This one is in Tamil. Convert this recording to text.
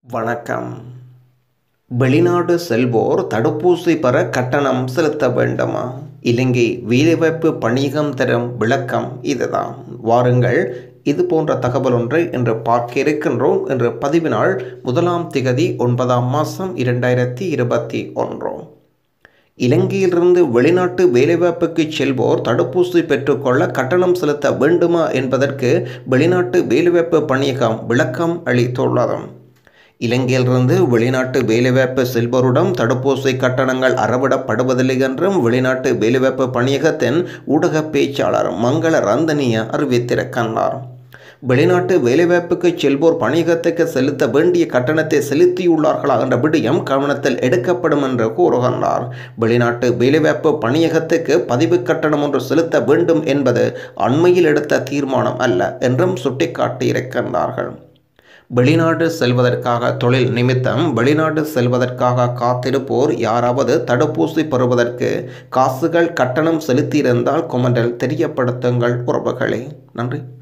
வணக்கம் வெளிநாடு செல்வோர் தடுப்பூசி பெற கட்டணம் செலுத்த வேண்டுமா இலங்கை வேலைவாய்ப்பு பணியகம் தரும் விளக்கம் இதுதான் வாருங்கள் இது போன்ற தகவல் ஒன்றை இன்று பார்க்க இருக்கின்றோம் என்று பதிவினால் முதலாம் திகதி ஒன்பதாம் மாதம் இரண்டாயிரத்தி இருபத்தி ஒன்று இலங்கையிலிருந்து வெளிநாட்டு வேலைவாய்ப்புக்கு செல்வோர் தடுப்பூசி பெற்றுக்கொள்ள கட்டணம் செலுத்த வேண்டுமா என்பதற்கு வெளிநாட்டு வேலைவாய்ப்பு பணியகம் விளக்கம் அளித்துள்ளது இலங்கையிலிருந்து வெளிநாட்டு வேலைவாய்ப்பு செல்வோரிடம் தடுப்பூசி கட்டணங்கள் அறவிடப்படுவதில்லை என்றும் வெளிநாட்டு வேலைவாய்ப்பு பணியகத்தின் ஊடக பேச்சாளர் மங்கள ரந்தனிய அறிவித்திருக்கின்றார் வெளிநாட்டு வேலைவாய்ப்புக்கு செல்வோர் பணியகத்துக்கு செலுத்த வேண்டிய கட்டணத்தை செலுத்தியுள்ளார்களா என்ற விடயம் கவனத்தில் எடுக்கப்படும் என்று கூறுகின்றார் வெளிநாட்டு வேலைவாய்ப்பு பணியகத்துக்கு பதிவு கட்டணம் ஒன்று செலுத்த வேண்டும் என்பது அண்மையில் எடுத்த தீர்மானம் அல்ல என்றும் சுட்டிக்காட்டியிருக்கின்றார்கள் வெளிநாடு செல்வதற்காக தொழில் நிமித்தம் வெளிநாடு செல்வதற்காக காத்திருப்போர் யாராவது தடுப்பூசி பெறுவதற்கு காசுகள் கட்டணம் செலுத்தியிருந்தால் கொமெண்டில் தெரியப்படுத்துங்கள் உறவுகளே நன்றி